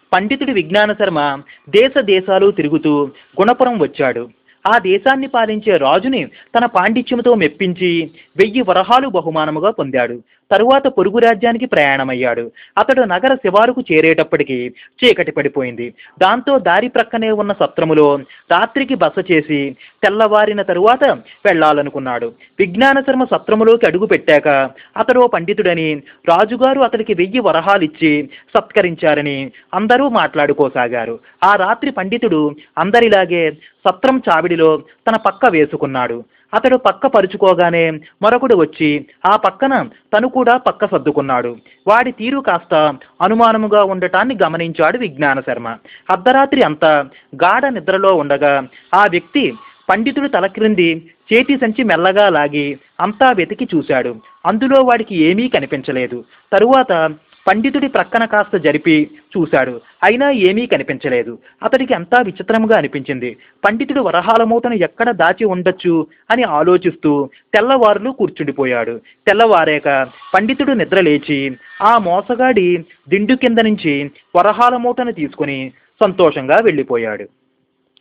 పండితుడి విజ్ఞాన శర్మ దేశ దేశాలు తిరుగుతూ గుణపురం వచ్చాడు ఆ దేశాన్ని పాలించే రాజుని తన పాండిత్యముతో మెప్పించి వెయ్యి వరహాలు బహుమానముగా పొందాడు తరువాత పొరుగు రాజ్యానికి ప్రయాణమయ్యాడు అతడు నగర శివారుకు చేరేటప్పటికి చీకటి పడిపోయింది దాంతో దారి ప్రక్కనే ఉన్న సత్రములో రాత్రికి బస చేసి తెల్లవారిన తరువాత వెళ్ళాలనుకున్నాడు విజ్ఞాన శర్మ సత్రములోకి అడుగు పెట్టాక అతడు ఓ పండితుడని రాజుగారు అతడికి వెయ్యి వరహాలిచ్చి సత్కరించారని అందరూ మాట్లాడుకోసాగారు ఆ రాత్రి పండితుడు అందరిలాగే సత్రం చావిడిలో తన పక్క వేసుకున్నాడు అతడు పక్క పరుచుకోగానే మరొకడు వచ్చి ఆ పక్కన తను కూడా పక్క సర్దుకున్నాడు వాడి తీరు కాస్త అనుమానముగా ఉండటాన్ని గమనించాడు విజ్ఞాన శర్మ అర్ధరాత్రి అంతా గాఢ నిద్రలో ఉండగా ఆ వ్యక్తి పండితుడు తల క్రింది చేతి సంచి మెల్లగా లాగి అంతా వెతికి చూశాడు అందులో వాడికి ఏమీ కనిపించలేదు తరువాత పండితుడి ప్రక్కన కాస్త జరిపి చూశాడు అయినా ఏమీ కనిపించలేదు అతడికి అంతా విచిత్రముగా అనిపించింది పండితుడు వరహాల మూటను ఎక్కడ దాచి ఉండొచ్చు అని ఆలోచిస్తూ తెల్లవారులు కూర్చుండిపోయాడు తెల్లవారాక పండితుడు నిద్ర లేచి ఆ మోసగాడి దిండు కింద నుంచి వరహాల మూటను తీసుకుని సంతోషంగా వెళ్ళిపోయాడు